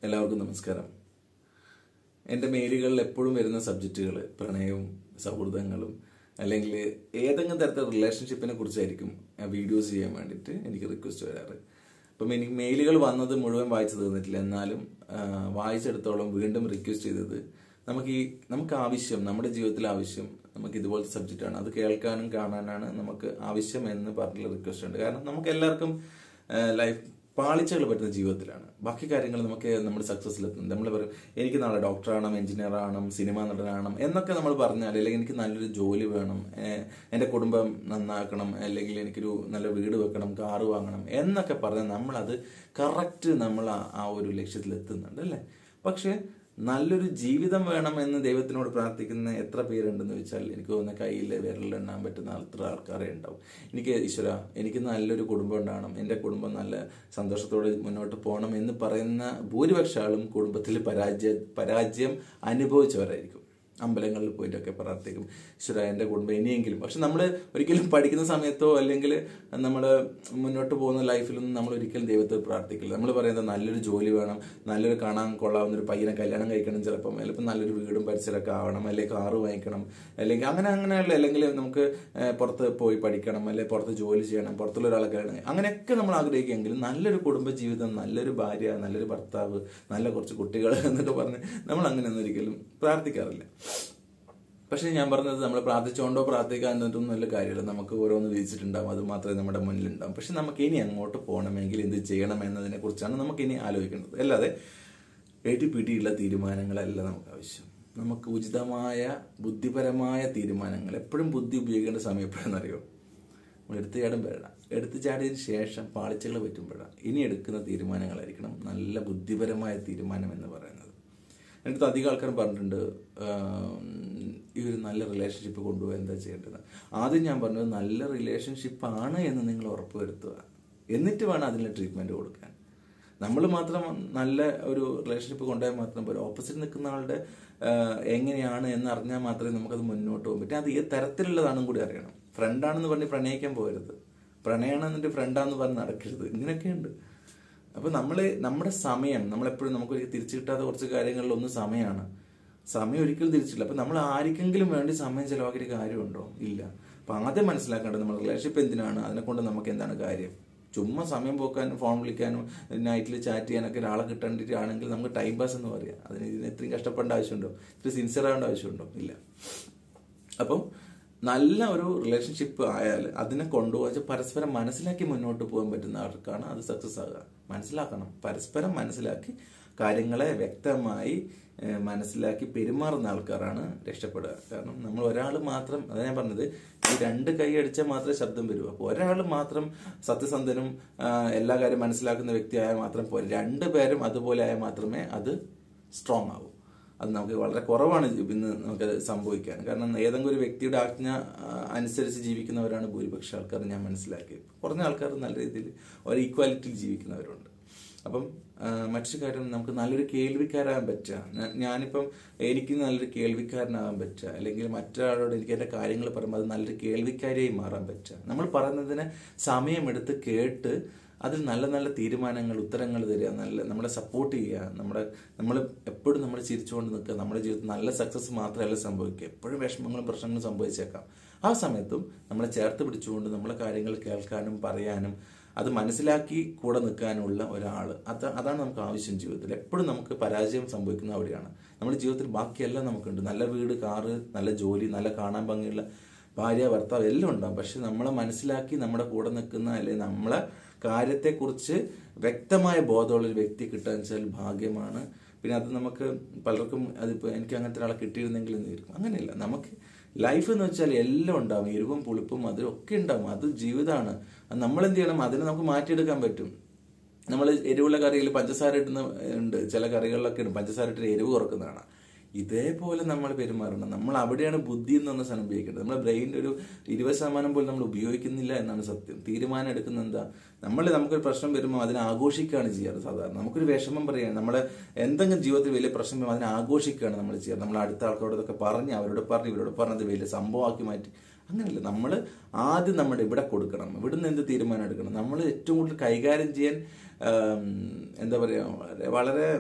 എല്ലാവർക്കും നമസ്കാരം എൻ്റെ മെയിലുകളിൽ എപ്പോഴും വരുന്ന സബ്ജക്റ്റുകൾ പ്രണയവും സൗഹൃദങ്ങളും അല്ലെങ്കിൽ ഏതെങ്കിലും തരത്തിലുള്ള റിലേഷൻഷിപ്പിനെ കുറിച്ചായിരിക്കും വീഡിയോസ് ചെയ്യാൻ വേണ്ടിയിട്ട് എനിക്ക് റിക്വസ്റ്റ് വരാറ് അപ്പം എനിക്ക് മെയിലുകൾ വന്നത് മുഴുവൻ വായിച്ചു തീർന്നിട്ടില്ല എന്നാലും ആ, വായിച്ചെടുത്തോളം വീണ്ടും റിക്വസ്റ്റ് ചെയ്തത് നമുക്ക് ഈ നമുക്ക് ആവശ്യം നമ്മുടെ ജീവിതത്തിൽ ആവശ്യം നമുക്ക് ഇതുപോലത്തെ സബ്ജക്റ്റാണ് അത് കേൾക്കാനും കാണാനാണ് നമുക്ക് ആവശ്യം എന്ന് പറഞ്ഞിട്ടുള്ള റിക്വസ്റ്റ് ഉണ്ട് കാരണം നമുക്ക് എല്ലാവർക്കും ലൈഫ് പാളിച്ചകൾ പറ്റുന്ന ജീവിതത്തിലാണ് ബാക്കി കാര്യങ്ങൾ നമുക്ക് നമ്മുടെ സക്സസ്സിലെത്തും നമ്മൾ പറയും എനിക്ക് നാളെ ഡോക്ടറാകണം എഞ്ചിനീയർ ആകണം സിനിമ നടനാകണം എന്നൊക്കെ നമ്മൾ പറഞ്ഞാൽ അല്ലെങ്കിൽ എനിക്ക് നല്ലൊരു ജോലി വേണം ഏഹ് എൻ്റെ കുടുംബം നന്നാക്കണം അല്ലെങ്കിൽ എനിക്കൊരു നല്ല വീട് വെക്കണം കാറ് വാങ്ങണം എന്നൊക്കെ പറഞ്ഞാൽ നമ്മളത് കറക്റ്റ് നമ്മൾ ആ- ആ ഒരു ലക്ഷ്യത്തിൽ എത്തുന്നുണ്ട് അല്ലേ പക്ഷേ നല്ലൊരു ജീവിതം വേണമെന്ന് ദൈവത്തിനോട് പ്രാർത്ഥിക്കുന്ന എത്ര പേരുണ്ടെന്ന് വെച്ചാൽ എനിക്ക് തോന്നുന്ന കയ്യിൽ വിരലിലെണ്ണാൻ പറ്റുന്ന അത്ര ആൾക്കാരെ ഉണ്ടാവും എനിക്ക് ഈശ്വര എനിക്ക് നല്ലൊരു കുടുംബം ഉണ്ടാവണം എൻ്റെ കുടുംബം നല്ല സന്തോഷത്തോടെ മുന്നോട്ട് പോകണം എന്ന് പറയുന്ന ഭൂരിപക്ഷ ആളും കുടുംബത്തിൽ പരാജയ പരാജയം അനുഭവിച്ചവരായിരിക്കും അമ്പലങ്ങളിൽ പോയിട്ടൊക്കെ പ്രാർത്ഥിക്കും ഈശ്വര എൻ്റെ കുടുംബം ഇനിയെങ്കിലും പക്ഷെ നമ്മൾ ഒരിക്കലും പഠിക്കുന്ന സമയത്തോ അല്ലെങ്കിൽ നമ്മൾ മുന്നോട്ട് പോകുന്ന ലൈഫിലൊന്നും നമ്മൾ ഒരിക്കലും ദൈവത്തെ പ്രാർത്ഥിക്കില്ല നമ്മൾ പറയുന്നത് നല്ലൊരു ജോലി വേണം നല്ലൊരു കാണാൻ കൊള്ളാവുന്ന ഒരു പയ്യനെ കല്യാണം കഴിക്കണം ചിലപ്പം ചിലപ്പോൾ നല്ലൊരു വീടും പരിസരമൊക്കെ ആവണം അല്ലെങ്കിൽ കാറ് വാങ്ങിക്കണം അല്ലെങ്കിൽ അങ്ങനെ അങ്ങനെയുള്ള അല്ലെങ്കിൽ നമുക്ക് ഏഹ്, പുറത്ത് പോയി പഠിക്കണം അല്ലെങ്കിൽ പുറത്ത് ജോലി ചെയ്യണം പുറത്തുള്ള ഒരാളെ കല്യാണം കഴിക്കണം. അങ്ങനെയൊക്കെ നമ്മൾ ആഗ്രഹിക്കുമെങ്കിലും നല്ലൊരു കുടുംബ ജീവിതം നല്ലൊരു ഭാര്യ നല്ലൊരു ഭർത്താവ് നല്ല കുറച്ച് കുട്ടികൾ എന്നൊക്കെ പറഞ്ഞ് നമ്മൾ അങ്ങനെയൊന്നും ഒരിക്കലും പ്രാർത്ഥിക്കാറില്ല പക്ഷെ ഞാൻ പറഞ്ഞത് നമ്മൾ പ്രാർത്ഥിച്ചുകൊണ്ടോ പ്രാർത്ഥിക്കാൻ എന്നിട്ടൊന്നും വലിയ കാര്യമില്ല നമുക്ക് ഓരോന്ന് വിധിച്ചിട്ടുണ്ടാവും അത് മാത്രമേ നമ്മുടെ മുന്നിലുണ്ടാവും പക്ഷെ നമുക്ക് ഇനി അങ്ങോട്ട് പോകണമെങ്കിൽ എന്ത് ചെയ്യണം എന്നതിനെ കുറിച്ചാണ് നമുക്ക് ഇനി ആലോചിക്കേണ്ടത് അല്ലാതെ എടി പിടിയുള്ള തീരുമാനങ്ങളല്ല നമുക്ക് ആവശ്യം നമുക്ക് ഉചിതമായ ബുദ്ധിപരമായ തീരുമാനങ്ങൾ എപ്പോഴും ബുദ്ധി ഉപയോഗിക്കേണ്ട സമയം എപ്പോഴെന്നറിയോ നമ്മൾ എടുത്ത് ചാടുമ്പോഴാണ് എടുത്ത് ചാടിയതിന് ശേഷം പാളിച്ചകൾ പറ്റുമ്പോഴാണ് ഇനി എടുക്കുന്ന തീരുമാനങ്ങളായിരിക്കണം നല്ല ബുദ്ധിപരമായ തീരുമാനം എന്ന് പറയുന്നത് എൻ്റെ അധികം ആൾക്കാരും പറഞ്ഞിട്ടുണ്ട് ആം, ഈ ഒരു നല്ല റിലേഷൻഷിപ്പ് കൊണ്ടുപോകാൻ എന്താ ചെയ്യേണ്ടത് ആദ്യം ഞാൻ പറഞ്ഞത് നല്ല റിലേഷൻഷിപ്പ് ആണ് എന്ന് നിങ്ങൾ ഉറപ്പുവരുത്തുക എന്നിട്ട് വേണം അതിന് ട്രീറ്റ്മെൻറ്റ് കൊടുക്കാൻ നമ്മൾ മാത്രം നല്ല ഒരു റിലേഷൻഷിപ്പ് കൊണ്ടുപോയാൽ മാത്രം പോരാ ഓപ്പോസിറ്റ് നിൽക്കുന്ന ആളുടെ ആ, എങ്ങനെയാണ് എന്ന് അറിഞ്ഞാൽ മാത്രമേ നമുക്കത് മുന്നോട്ട് പോകാൻ പറ്റൂ അത് ഏത് തരത്തിലുള്ളതാണെന്നും കൂടി അറിയണം ഫ്രണ്ടാണെന്ന് പറഞ്ഞ് പ്രണയിക്കാൻ പോകരുത് പ്രണയമാണ് എന്നിട്ട് ഫ്രണ്ടാന്ന് പറഞ്ഞ് നടക്കരുത് ഇങ്ങനെയൊക്കെയുണ്ട് അപ്പൊ നമ്മള് നമ്മുടെ സമയം നമ്മളെപ്പോഴും നമുക്ക് ഒരിക്കലും തിരിച്ചു കിട്ടാത്ത കുറച്ച് കാര്യങ്ങളിൽ ഒന്ന് സമയമാണ് സമയം ഒരിക്കലും തിരിച്ചില്ല അപ്പൊ നമ്മൾ ആർക്കെങ്കിലും വേണ്ടി സമയം ചെലവാക്കിയ കാര്യമുണ്ടോ ഇല്ല അപ്പൊ ആദ്യം മനസ്സിലാക്കേണ്ടത് നമ്മുടെ റിലേഷൻഷിപ്പ് എന്തിനാണ് അതിനെ കൊണ്ട് നമുക്ക് എന്താണ് കാര്യം ചുമ്മാ സമയം പോക്കാനും ഫോൺ വിളിക്കാനും നൈറ്റിൽ ചാറ്റ് ചെയ്യാനൊക്കെ ഒരാളെ കിട്ടേണ്ടിട്ടാണെങ്കിൽ നമുക്ക് ടൈം പാസ് എന്ന് പറയാം അതിന് ഇതിന് ഇത്രയും കഷ്ടപ്പെടേണ്ട ആവശ്യമുണ്ടോ ഇത്രയും സിൻസിയർ ആവേണ്ട ആവശ്യമുണ്ടോ ഇല്ല അപ്പം നല്ല ഒരു റിലേഷൻഷിപ്പ് ആയാൽ അതിനെ കൊണ്ടുപോകാൻ പരസ്പരം മനസ്സിലാക്കി മുന്നോട്ട് പോകാൻ പറ്റുന്ന ആൾക്കാണ് അത് സക്സസ് ആകുക മനസ്സിലാക്കണം പരസ്പരം മനസ്സിലാക്കി കാര്യങ്ങളെ വ്യക്തമായി ഏഹ്, മനസ്സിലാക്കി പെരുമാറുന്ന ആൾക്കാരാണ് രക്ഷപ്പെടുക കാരണം നമ്മൾ ഒരാൾ മാത്രം അതാ ഞാൻ പറഞ്ഞത് ഈ രണ്ട് കൈ അടിച്ചാൽ മാത്രമേ ശബ്ദം വരൂ അപ്പോൾ ഒരാൾ മാത്രം സത്യസന്ധനും ആ, എല്ലാ കാര്യം മനസ്സിലാക്കുന്ന വ്യക്തിയായാൽ മാത്രം പോരെ രണ്ടു പേരും അതുപോലെ ആയാൽ മാത്രമേ അത് സ്ട്രോങ് ആവൂ അത് നമുക്ക് വളരെ കുറവാണ് ഇന്ന് നമുക്കത് സംഭവിക്കാൻ കാരണം ഏതെങ്കിലും ഒരു വ്യക്തിയുടെ ആജ്ഞ ആ, അനുസരിച്ച് ജീവിക്കുന്നവരാണ് ഭൂരിപക്ഷ ആൾക്കാർ ഞാൻ മനസ്സിലാക്കിയത് കുറഞ്ഞ ആൾക്കാർ നല്ല രീതിയിൽ ഒരു ഈക്വാലിറ്റിയിൽ ജീവിക്കുന്നവരുണ്ട് അപ്പം ആ, മറ്റൊരു കാര്യം നമുക്ക് നല്ലൊരു കേൾവിക്കാരാകാൻ പറ്റുക ഞാ- ഞാനിപ്പം എനിക്ക് നല്ലൊരു കേൾവിക്കാരനാകാൻ പറ്റുക അല്ലെങ്കിൽ മറ്റൊരാളോട് എനിക്ക് എൻ്റെ കാര്യങ്ങൾ പറയുമ്പോൾ അത് നല്ലൊരു കേൾവിക്കാരിയായി മാറാൻ പറ്റുക നമ്മൾ പറയുന്നതിന് സമയമെടുത്ത് കേട്ട് അതിൽ നല്ല നല്ല തീരുമാനങ്ങൾ ഉത്തരങ്ങൾ തരിക നല്ല നമ്മളെ സപ്പോർട്ട് ചെയ്യുക നമ്മുടെ നമ്മൾ എപ്പോഴും നമ്മൾ ചിരിച്ചുകൊണ്ട് നിൽക്കുക നമ്മുടെ ജീവിതത്തിൽ നല്ല സക്സസ് മാത്രമല്ല സംഭവിക്കുക എപ്പോഴും വിഷമങ്ങളും പ്രശ്നങ്ങളും സംഭവിച്ചേക്കാം ആ സമയത്തും നമ്മളെ ചേർത്ത് പിടിച്ചുകൊണ്ട് നമ്മളെ കാര്യങ്ങൾ കേൾക്കാനും പറയാനും അത് മനസ്സിലാക്കി കൂടെ നിൽക്കാനുള്ള ഒരാൾ അത് അതാണ് നമുക്ക് ആവശ്യം ജീവിതത്തിൽ എപ്പോഴും നമുക്ക് പരാജയം സംഭവിക്കുന്ന അവിടെയാണ് നമ്മുടെ ജീവിതത്തിൽ ബാക്കിയെല്ലാം നമുക്കുണ്ട് നല്ല വീട് കാറ് നല്ല ജോലി നല്ല കാണാൻ ഭംഗിയുള്ള ഭാര്യ ഭർത്താവ് എല്ലാം ഉണ്ടാവും പക്ഷെ നമ്മളെ മനസ്സിലാക്കി നമ്മുടെ കൂടെ നിൽക്കുന്ന അല്ലെങ്കിൽ നമ്മളെ കാര്യത്തെക്കുറിച്ച് വ്യക്തമായ ബോധമുള്ള ഒരു വ്യക്തി കിട്ടുക വെച്ചാൽ ഭാഗ്യമാണ് പിന്നെ അത് നമുക്ക് പലർക്കും അതിപ്പോൾ എനിക്ക് അങ്ങനത്തെ ഒരാളെ കിട്ടിയിരുന്നെങ്കിൽ എന്ന് ഇരിക്കും അങ്ങനെയല്ല നമുക്ക് ലൈഫ് എന്ന് വെച്ചാൽ എല്ലാം ഉണ്ടാവും എരിവും പുളിപ്പും അതും ഒക്കെ ഉണ്ടാവും അത് ജീവിതമാണ് അത് നമ്മൾ എന്ത് ചെയ്യണം അതിനെ നമുക്ക് മാറ്റിയെടുക്കാൻ പറ്റും നമ്മൾ എരിവുള്ള കറിയിൽ പഞ്ചസാര ഇടുന്ന ഉണ്ട് ചില കറികളിലൊക്കെ ഉണ്ട് പഞ്ചസാര ഇട്ട് എരിവ് കുറക്കുന്നതാണ് ഇതേപോലെ നമ്മൾ പെരുമാറണം നമ്മൾ അവിടെയാണ് ബുദ്ധി എന്ന് പറഞ്ഞ സാധനം ഉപയോഗിക്കേണ്ടത് നമ്മുടെ ബ്രെയിനിന്റെ ഒരു ഇരുപത് ശതമാനം പോലും നമ്മൾ ഉപയോഗിക്കുന്നില്ല എന്നാണ് സത്യം തീരുമാനം എടുക്കുന്ന എന്താ നമ്മൾ നമുക്കൊരു പ്രശ്നം വരുമ്പോൾ അതിനെ ആഘോഷിക്കുകയാണ് ചെയ്യാറ് സാധാരണ നമുക്കൊരു വിഷമം പറയുകയാണ് നമ്മുടെ എന്തെങ്കിലും ജീവിതത്തിൽ വലിയ പ്രശ്നം വരുമ്പോൾ അതിനെ ആഘോഷിക്കുകയാണ് നമ്മൾ ചെയ്യാറ് നമ്മൾ അടുത്ത ആൾക്കാരോട് ഇതൊക്കെ പറഞ്ഞ് അവരോട് പറഞ്ഞ് ഇവരോട് പറഞ്ഞത് വലിയ സംഭവമാക്കി മാറ്റി അങ്ങനെയല്ല നമ്മൾ ആദ്യം നമ്മുടെ ഇവിടെ കൊടുക്കണം ഇവിടുന്ന് എന്ത് തീരുമാനം എടുക്കണം നമ്മൾ ഏറ്റവും കൂടുതൽ കൈകാര്യം ചെയ്യാൻ ആം, എന്താ പറയുക വളരെ വളരെ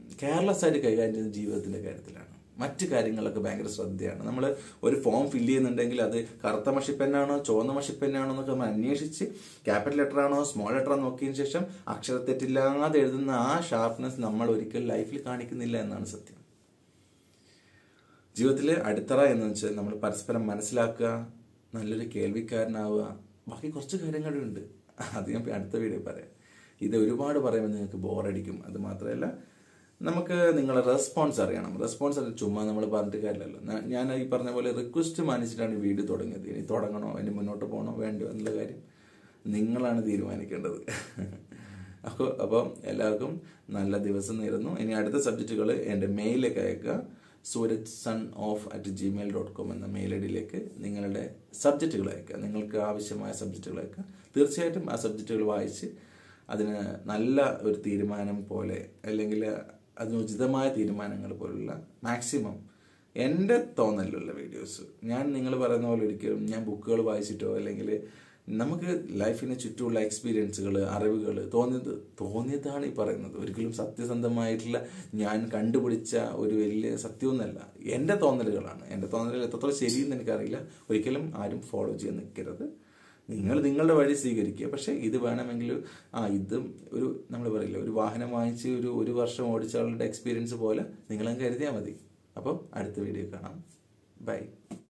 കെയർലെസ് ആയിട്ട് കൈകാര്യം ചെയ്യുന്ന ജീവിതത്തിന്റെ കാര്യത്തിലാണ് മറ്റു കാര്യങ്ങളൊക്കെ ഭയങ്കര ശ്രദ്ധയാണ് നമ്മൾ ഒരു ഫോം ഫില്ല് ചെയ്യുന്നുണ്ടെങ്കിൽ അത് കറുത്ത മഷിപ്പെന്നാണോ ചുവന്ന മഷിപ്പെന്നാണോ എന്നൊക്കെ നമ്മൾ അന്വേഷിച്ച് ക്യാപിറ്റൽ ലെറ്റർ ആണോ സ്മോൾ ലെറ്റർ ആണോ നോക്കിയതിന് ശേഷം അക്ഷരത്തെറ്റില്ലാതെ എഴുതുന്ന ആ ഷാർപ്നെസ് നമ്മൾ ഒരിക്കലും ലൈഫിൽ കാണിക്കുന്നില്ല എന്നാണ് സത്യം ജീവിതത്തിലെ അടിത്തറ എന്ന് വെച്ചാൽ നമ്മൾ പരസ്പരം മനസ്സിലാക്കുക നല്ലൊരു കേൾവിക്കാരനാവുക ബാക്കി കുറച്ച് കാര്യങ്ങളുണ്ട് അത് ഞാൻ അടുത്ത വീഡിയോ പറയാം ഇത് ഒരുപാട് പറയുമ്പോൾ നിങ്ങൾക്ക് ബോറടിക്കും അത് മാത്രമല്ല നമുക്ക് നിങ്ങളെ റെസ്പോൺസ് അറിയണം റെസ്പോൺസ് അത് ചുമ്മാ നമ്മൾ പറഞ്ഞിട്ട് കാര്യമല്ലോ ഞാൻ- ഞാൻ ഈ പറഞ്ഞ പോലെ റിക്വസ്റ്റ് മാനിച്ചിട്ടാണ് ഈ വീഡിയോ തുടങ്ങിയത് ഇനി തുടങ്ങണോ ഇനി മുന്നോട്ട് പോകണോ വേണ്ടോ എന്നുള്ള കാര്യം നിങ്ങളാണ് തീരുമാനിക്കേണ്ടത് അപ്പോൾ അപ്പം എല്ലാവർക്കും നല്ല ദിവസം നേരുന്നു ഇനി അടുത്ത സബ്ജക്റ്റുകൾ എൻ്റെ മെയിലേക്ക് അയക്കുക Suraj son of at Gmail dot com എന്ന മെയിൽ ഐ ഡിയിലേക്ക് നിങ്ങളുടെ സബ്ജക്റ്റുകൾ അയക്കുക നിങ്ങൾക്ക് ആവശ്യമായ സബ്ജക്റ്റുകൾ അയക്കുക തീർച്ചയായിട്ടും ആ സബ്ജക്റ്റുകൾ വായിച്ച് അതിന് നല്ല ഒരു തീരുമാനം പോലെ അല്ലെങ്കിൽ അതിന് ഉചിതമായ തീരുമാനങ്ങൾ പോലുള്ള മാക്സിമം എൻ്റെ തോന്നലിലുള്ള വീഡിയോസ് ഞാൻ നിങ്ങൾ പറയുന്ന പോലെ ഒരിക്കലും ഞാൻ ബുക്കുകൾ വായിച്ചിട്ടോ അല്ലെങ്കിൽ നമുക്ക് ലൈഫിന് ചുറ്റുമുള്ള എക്സ്പീരിയൻസുകൾ അറിവുകൾ തോന്നിയത് തോന്നിയതാണ് ഈ പറയുന്നത് ഒരിക്കലും സത്യസന്ധമായിട്ടുള്ള ഞാൻ കണ്ടുപിടിച്ച ഒരു വലിയ സത്യമൊന്നുമല്ല എൻ്റെ തോന്നലുകളാണ് എൻ്റെ തോന്നലുകൾ എത്രത്തോളം ശരിയെന്ന് എനിക്കറിയില്ല ഒരിക്കലും ആരും ഫോളോ ചെയ്യാൻ നിൽക്കരുത് നിങ്ങൾ നിങ്ങളുടെ വഴി സ്വീകരിക്കുക പക്ഷെ ഇത് വേണമെങ്കിൽ ആ ഇതും ഒരു നമ്മൾ പറയില്ല ഒരു വാഹനം വാങ്ങിച്ച് ഒരു ഒരു വർഷം ഓടിച്ച ആളുടെ എക്സ്പീരിയൻസ് പോലെ നിങ്ങളങ്ങ് കരുതിയാൽ മതി അപ്പം അടുത്ത വീഡിയോ കാണാം ബൈ